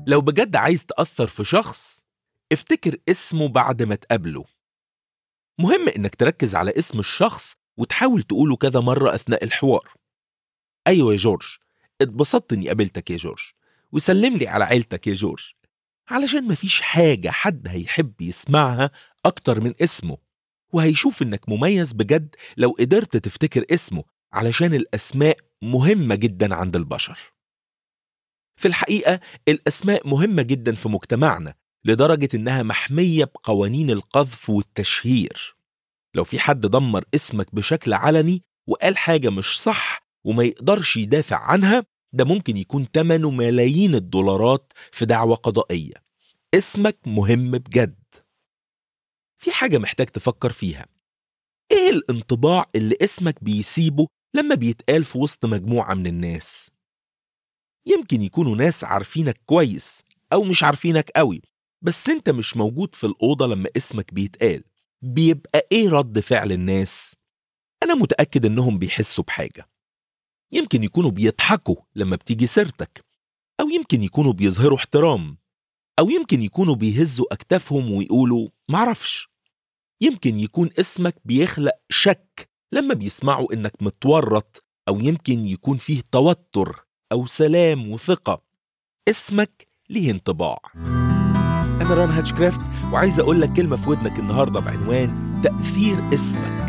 لو بجد عايز تأثر في شخص افتكر اسمه بعد ما تقابله مهم إنك تركز على اسم الشخص وتحاول تقوله كذا مرة أثناء الحوار أيوة يا جورج اتبسطت إني قابلتك يا جورج وسلم لي على عيلتك يا جورج علشان مفيش حاجة حد هيحب يسمعها أكتر من اسمه وهيشوف إنك مميز بجد لو قدرت تفتكر اسمه علشان الأسماء مهمة جدا عند البشر في الحقيقة الأسماء مهمة جدا في مجتمعنا لدرجة إنها محمية بقوانين القذف والتشهير لو في حد دمر اسمك بشكل علني وقال حاجة مش صح وما يقدرش يدافع عنها ده ممكن يكون تمنه ملايين الدولارات في دعوة قضائية اسمك مهم بجد في حاجة محتاج تفكر فيها ايه الانطباع اللي اسمك بيسيبه لما بيتقال في وسط مجموعة من الناس يمكن يكونوا ناس عارفينك كويس أو مش عارفينك قوي بس انت مش موجود في الأوضة لما اسمك بيتقال بيبقى ايه رد فعل الناس؟ أنا متأكد إنهم بيحسوا بحاجة يمكن يكونوا بيضحكوا لما بتيجي سيرتك أو يمكن يكونوا بيظهروا احترام أو يمكن يكونوا بيهزوا أكتافهم ويقولوا معرفش يمكن يكون اسمك بيخلق شك لما بيسمعوا إنك متورط أو يمكن يكون فيه توتر أو سلام وثقة اسمك ليه انطباع أنا ران هاتشكرافت وعايز أقول لك كلمة في ودنك النهاردة بعنوان تأثير اسمك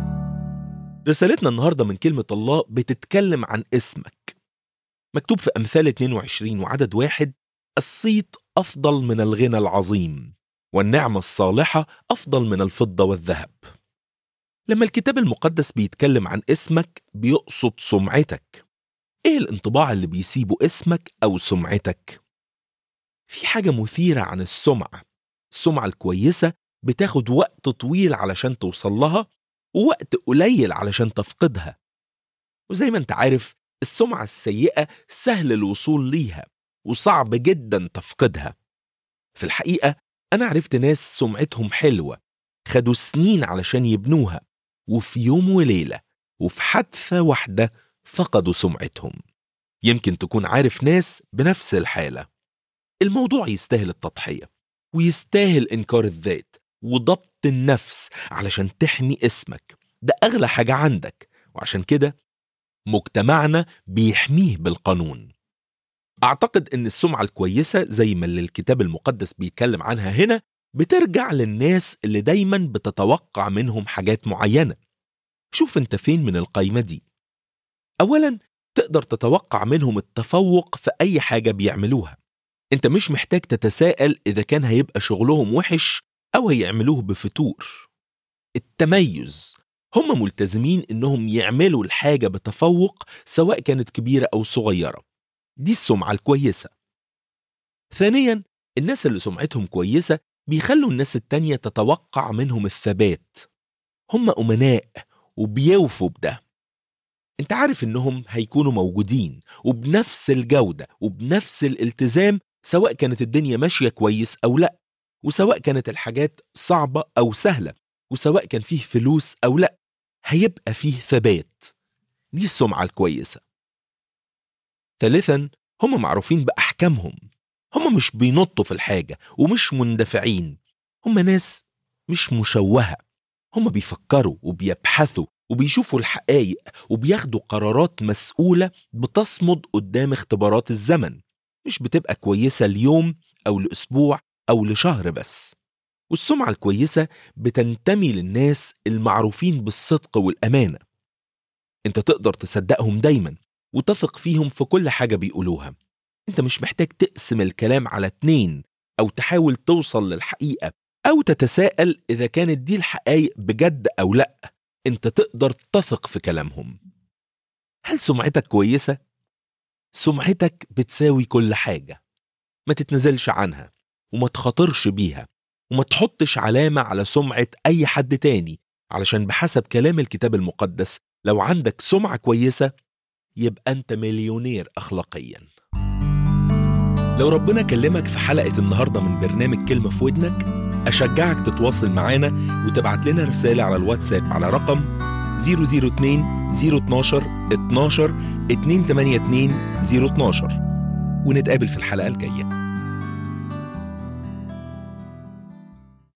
رسالتنا النهاردة من كلمة الله بتتكلم عن اسمك مكتوب في أمثال 22 وعدد واحد الصيت أفضل من الغنى العظيم والنعمة الصالحة أفضل من الفضة والذهب لما الكتاب المقدس بيتكلم عن اسمك بيقصد سمعتك ايه الانطباع اللي بيسيبه اسمك او سمعتك في حاجه مثيره عن السمعه السمعه الكويسه بتاخد وقت طويل علشان توصل لها ووقت قليل علشان تفقدها وزي ما انت عارف السمعه السيئه سهل الوصول ليها وصعب جدا تفقدها في الحقيقه انا عرفت ناس سمعتهم حلوه خدوا سنين علشان يبنوها وفي يوم وليله وفي حادثه واحده فقدوا سمعتهم يمكن تكون عارف ناس بنفس الحالة الموضوع يستاهل التضحية ويستاهل إنكار الذات وضبط النفس علشان تحمي اسمك ده أغلى حاجة عندك وعشان كده مجتمعنا بيحميه بالقانون أعتقد إن السمعة الكويسة زي ما اللي الكتاب المقدس بيتكلم عنها هنا بترجع للناس اللي دايما بتتوقع منهم حاجات معينة شوف انت فين من القايمة دي أولا تقدر تتوقع منهم التفوق في أي حاجة بيعملوها أنت مش محتاج تتساءل إذا كان هيبقى شغلهم وحش أو هيعملوه بفتور التميز هم ملتزمين إنهم يعملوا الحاجة بتفوق سواء كانت كبيرة أو صغيرة دي السمعة الكويسة ثانيا الناس اللي سمعتهم كويسة بيخلوا الناس التانية تتوقع منهم الثبات هم أمناء وبيوفوا بده انت عارف انهم هيكونوا موجودين وبنفس الجودة وبنفس الالتزام سواء كانت الدنيا ماشية كويس او لا وسواء كانت الحاجات صعبة او سهلة وسواء كان فيه فلوس او لا هيبقى فيه ثبات دي السمعة الكويسة ثالثا هم معروفين بأحكامهم هم مش بينطوا في الحاجة ومش مندفعين هم ناس مش مشوهة هم بيفكروا وبيبحثوا وبيشوفوا الحقائق وبياخدوا قرارات مسؤولة بتصمد قدام اختبارات الزمن مش بتبقى كويسة اليوم أو لأسبوع أو لشهر بس والسمعة الكويسة بتنتمي للناس المعروفين بالصدق والأمانة انت تقدر تصدقهم دايما وتثق فيهم في كل حاجة بيقولوها انت مش محتاج تقسم الكلام على اتنين أو تحاول توصل للحقيقة أو تتساءل إذا كانت دي الحقائق بجد أو لأ انت تقدر تثق في كلامهم هل سمعتك كويسة؟ سمعتك بتساوي كل حاجة ما تتنزلش عنها وما تخاطرش بيها وما تحطش علامة على سمعة أي حد تاني علشان بحسب كلام الكتاب المقدس لو عندك سمعة كويسة يبقى أنت مليونير أخلاقيا لو ربنا كلمك في حلقة النهاردة من برنامج كلمة في ودنك أشجعك تتواصل معانا وتبعت لنا رسالة على الواتساب على رقم 002 012 12 282 012 ونتقابل في الحلقة الجاية